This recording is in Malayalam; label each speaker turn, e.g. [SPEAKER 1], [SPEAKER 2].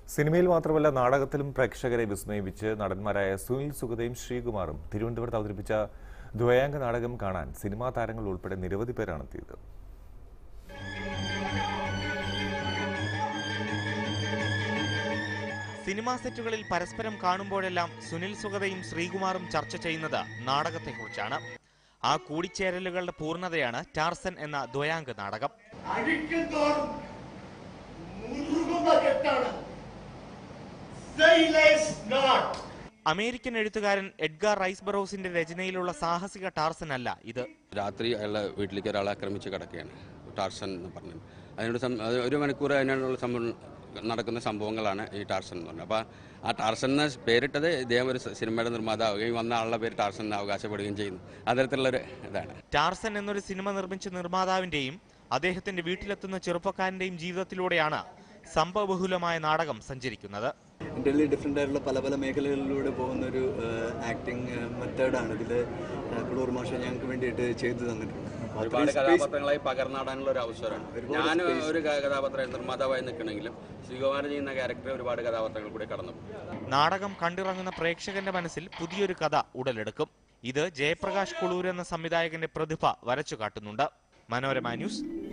[SPEAKER 1] സിനിമയിൽ മാത്രമല്ല നാടകത്തിലും പ്രേക്ഷകരെ വിസ്മയിപ്പിച്ച് നടന്മാരായ സുനിൽ സുഗതയും ശ്രീകുമാറും തിരുവനന്തപുരത്ത് അവതരിപ്പിച്ച ദ്വയാംഗ നാടകം കാണാൻ സിനിമാ താരങ്ങൾ ഉൾപ്പെടെ നിരവധി പേരാണ് എത്തിയത്
[SPEAKER 2] സിനിമാ സെറ്റുകളിൽ പരസ്പരം കാണുമ്പോഴെല്ലാം സുനിൽ സുഗതയും ശ്രീകുമാറും ചർച്ച ചെയ്യുന്നത് നാടകത്തെക്കുറിച്ചാണ് ആ കൂടിച്ചേരലുകളുടെ പൂർണ്ണതയാണ് ടാർസൻ എന്ന ദ്വയാംഗ നാടകം
[SPEAKER 3] അടിക്കും തോറും മുറുകുന്ന കെട്ടാണ് Sailor's knot.
[SPEAKER 2] അമേരിക്കൻ എഴുത്തുകാരൻ എഡ്ഗാർ റൈസ്ബറോസിന്റെ രചനയിലുള്ള സാഹസിക ടാർസൻ അല്ല ഇത്
[SPEAKER 4] രാത്രി അയാളുടെ വീട്ടിലേക്ക് ഒരാളെ ആക്രമിച്ച് കിടക്കുകയാണ് ടാർസൻ എന്ന് പറഞ്ഞത് അതിനോട് സം- അത് ഒരു മണിക്കൂർ അതിനുള്ള സംഭവം നടക്കുന്ന സംഭവങ്ങളാണ് ഈ ടാർസൻ എന്ന് പറഞ്ഞത് അപ്പോൾ ആ ടാർസൻ എന്ന പേരിട്ടത് ഇദ്ദേഹം ഒരു സ- സിനിമയുടെ നിർമ്മാതാവുകയും വന്ന ആളുടെ പേര് ടാർസൻ എന്ന് അവകാശപ്പെടുകയും ചെയ്യുന്നു അത്തരത്തിലുള്ളൊരു ഇതാണ്
[SPEAKER 2] ടാർസൻ എന്നൊരു സിനിമ നിർമ്മിച്ച നിർമ്മാതാവിന്റെയും അദ്ദേഹത്തിന്റെ വീട്ടിലെത്തുന്ന ചെറുപ്പക്കാരന്റെയും ജീവിതത്തിലൂടെയാണ് സംഭവബഹുലമായ നാടകം സഞ്ചരിക്കുന്നത്
[SPEAKER 5] ഇന്റർലി ഡിഫറെൻ്റ് ആയിട്ടുള്ള പല പല മേഖലകളിലൂടെ പോകുന്ന ഒരു ആക്ടിങ് മെത്തേഡാണ് ഇതിൽ കുളൂർ മാഷ ഞങ്ങൾക്ക് വേണ്ടിയിട്ട് ചെയ്തു തന്നിട്ടുണ്ട് അപ്പോൾ
[SPEAKER 4] ഒരുപാട്
[SPEAKER 5] അത്രയും space-
[SPEAKER 4] കഥാപാത്രങ്ങളായി പകർന്നാടാനുള്ള ഒരു അവസരമാണ് ഞാൻ ഒരു ക- കഥാപാത്ര നിർമ്മാതാവായി നിൽക്കണമെങ്കിലും ശ്രീകുമാരൻ ചെയ്യുന്ന ക്യാരക്ടർ ഒരുപാട് കഥാപാത്രങ്ങൾ കൂടി കടന്നു
[SPEAKER 2] നാടകം കണ്ടിറങ്ങുന്ന പ്രേക്ഷകന്റെ മനസ്സിൽ പുതിയൊരു കഥ ഉടലെടുക്കും ഇത് ജയപ്രകാശ് കുളൂർ എന്ന സംവിധായകന്റെ പ്രതിഭ വരച്ചു കാട്ടുന്നുണ്ട് മനോരമ ന്യൂസ്